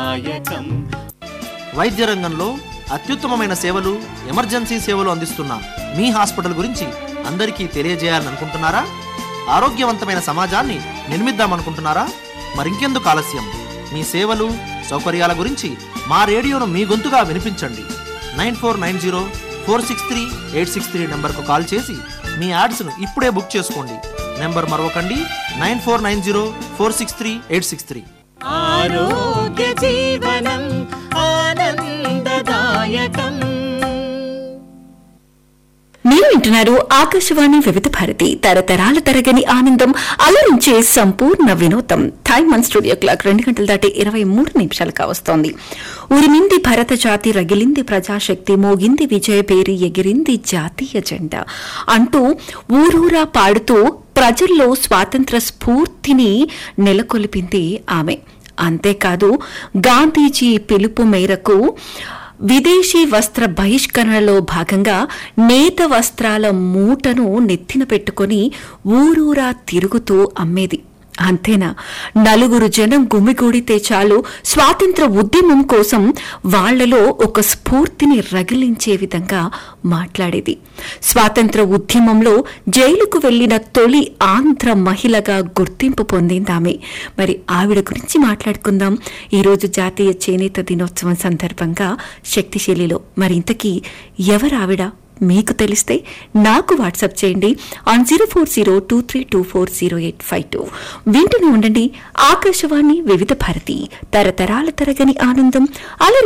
దాయకం వైద్య రంగంలో అత్యుత్తమమైన సేవలు ఎమర్జెన్సీ సేవలు అందిస్తున్న మీ హాస్పిటల్ గురించి అందరికీ తెలియజేయాలని అనుకుంటున్నారా ఆరోగ్యవంతమైన సమాజాన్ని నిర్మిద్దామనుకుంటున్నారా మరింకెందుకు ఆలస్యం మీ సేవలు సౌకర్యాల గురించి మా రేడియోను మీ గొంతుగా వినిపించండి nine four nine zero four six three eight six three నెంబర్కు కాల్ చేసి మీ యాడ్స్ను ఇప్పుడే బుక్ చేసుకోండి నెంబర్ మరొకండి nine four nine zero four six three eight six three ఆరోగ్య జీవనం ఆనందదాయకం మీరు వింటున్నారు ఆకాశవాణి వివిధ భారతి తరతరాల తరగని ఆనందం అలరించే సంపూర్ణ వినోదం టైమ్ వన్ స్టూడియో క్లాక్ రెండు గంటల దాటి ఇరవై మూడు నిమిషాలు కావస్తోంది ఉరిమింది భరత జాతి రగిలింది ప్రజాశక్తి మోగింది విజయ పేరి ఎగిరింది జాతీయ జెండా అంటూ ఊరూరా పాడుతూ ప్రజల్లో స్వాతంత్ర స్ఫూర్తిని నెలకొల్పింది ఆమె అంతేకాదు గాంధీజీ పిలుపు మేరకు విదేశీ వస్త్ర బహిష్కరణలో భాగంగా నేత వస్త్రాల మూటను నెత్తిన పెట్టుకొని ఊరూరా తిరుగుతూ అమ్మేది అంతేనా నలుగురు జనం గుమిగూడితే చాలు స్వాతంత్ర ఉద్యమం కోసం వాళ్లలో ఒక స్ఫూర్తిని రగిలించే విధంగా మాట్లాడేది స్వాతంత్ర ఉద్యమంలో జైలుకు వెళ్లిన తొలి ఆంధ్ర మహిళగా గుర్తింపు పొందిందామె మరి ఆవిడ గురించి మాట్లాడుకుందాం ఈరోజు జాతీయ చేనేత దినోత్సవం సందర్భంగా శక్తిశైలిలో మరింతకీ ఎవరు ఆవిడ మీకు తెలిస్తే నాకు వాట్సాప్ చేయండి on zero four zero two three two four zero eight five two వింటూనే ఉండండి ఆకాశవాణి వివిధ భారతి తరతరాల తరగని ఆనందం అలరి